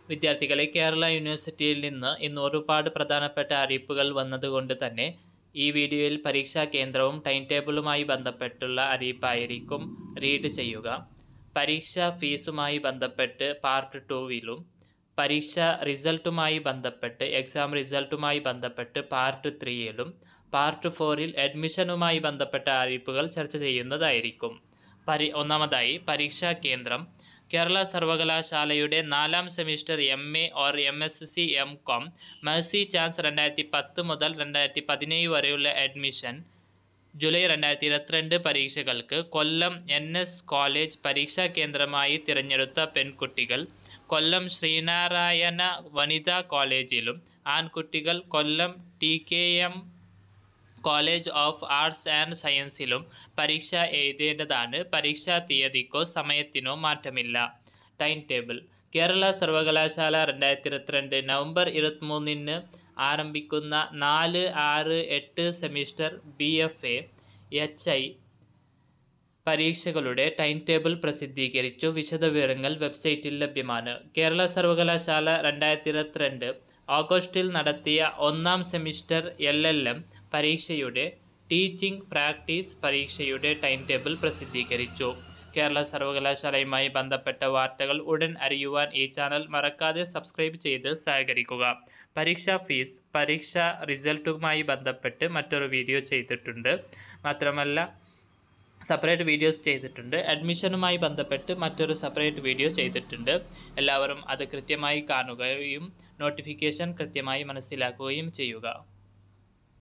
വിദ്യാർത്ഥികളെ കേരള യൂണിവേഴ്സിറ്റിയിൽ നിന്ന് ഇന്ന് ഒരുപാട് പ്രധാനപ്പെട്ട അറിയിപ്പുകൾ വന്നതുകൊണ്ട് തന്നെ ഈ വീഡിയോയിൽ പരീക്ഷാ കേന്ദ്രവും ടൈം ടേബിളുമായി ബന്ധപ്പെട്ടുള്ള അറിയിപ്പായിരിക്കും റീഡ് ചെയ്യുക പരീക്ഷാ ഫീസുമായി ബന്ധപ്പെട്ട് പാർട്ട് ടൂവിലും പരീക്ഷ റിസൾട്ടുമായി ബന്ധപ്പെട്ട് എക്സാം റിസൾട്ടുമായി ബന്ധപ്പെട്ട് പാർട്ട് ത്രീയിലും പാർട്ട് ഫോറിൽ അഡ്മിഷനുമായി ബന്ധപ്പെട്ട അറിയിപ്പുകൾ ചർച്ച ചെയ്യുന്നതായിരിക്കും പരി ഒന്നാമതായി പരീക്ഷാ കേന്ദ്രം കേരള സർവകലാശാലയുടെ നാലാം semester M A or M S C M Com mercy chance രണ്ടായിരത്തി പത്ത് മുതൽ രണ്ടായിരത്തി പതിനേഴ് വരെയുള്ള അഡ്മിഷൻ ജൂലൈ രണ്ടായിരത്തി ഇരുപത്തിരണ്ട് പരീക്ഷകൾക്ക് കൊല്ലം എൻ എസ് കോളേജ് പരീക്ഷാ കേന്ദ്രമായി തിരഞ്ഞെടുത്ത പെൺകുട്ടികൾ കൊല്ലം ശ്രീനാരായണ വനിതാ കോളേജിലും ആൺകുട്ടികൾ Kollam T K M college of arts and സയൻസിലും പരീക്ഷ എഴുതേണ്ടതാണ് പരീക്ഷാ തീയതിക്കോ സമയത്തിനോ മാറ്റമില്ല ടൈം ടേബിൾ കേരള സർവകലാശാല രണ്ടായിരത്തി ഇരുപത്തിരണ്ട് നവംബർ ഇരുപത്തിമൂന്നിന് ആരംഭിക്കുന്ന നാല് ആറ് എട്ട് semester B F A H I പരീക്ഷകളുടെ ടൈം ടേബിൾ പ്രസിദ്ധീകരിച്ചു വിശദവിവരങ്ങൾ വെബ്സൈറ്റിൽ ലഭ്യമാണ് കേരള സർവകലാശാല രണ്ടായിരത്തി ഇരുപത്തിരണ്ട് ഓഗസ്റ്റിൽ നടത്തിയ ഒന്നാം സെമിസ്റ്റർ എൽ എൽ എം പരീക്ഷയുടെ ടീച്ചിംഗ് പ്രാക്ടീസ് പരീക്ഷയുടെ ടൈം ടേബിൾ പ്രസിദ്ധീകരിച്ചു കേരള സർവകലാശാലയുമായി ബന്ധപ്പെട്ട വാർത്തകൾ ഉടൻ അറിയുവാൻ ഈ ചാനൽ മറക്കാതെ സബ്സ്ക്രൈബ് ചെയ്ത് സഹകരിക്കുക പരീക്ഷാ ഫീസ് പരീക്ഷാ റിസൾട്ടുമായി ബന്ധപ്പെട്ട് മറ്റൊരു വീഡിയോ ചെയ്തിട്ടുണ്ട് മാത്രമല്ല സെപ്പറേറ്റ് വീഡിയോസ് ചെയ്തിട്ടുണ്ട് അഡ്മിഷനുമായി ബന്ധപ്പെട്ട് മറ്റൊരു സെപ്പറേറ്റ് വീഡിയോ ചെയ്തിട്ടുണ്ട് എല്ലാവരും അത് കൃത്യമായി കാണുകയും നോട്ടിഫിക്കേഷൻ കൃത്യമായി മനസ്സിലാക്കുകയും ചെയ്യുക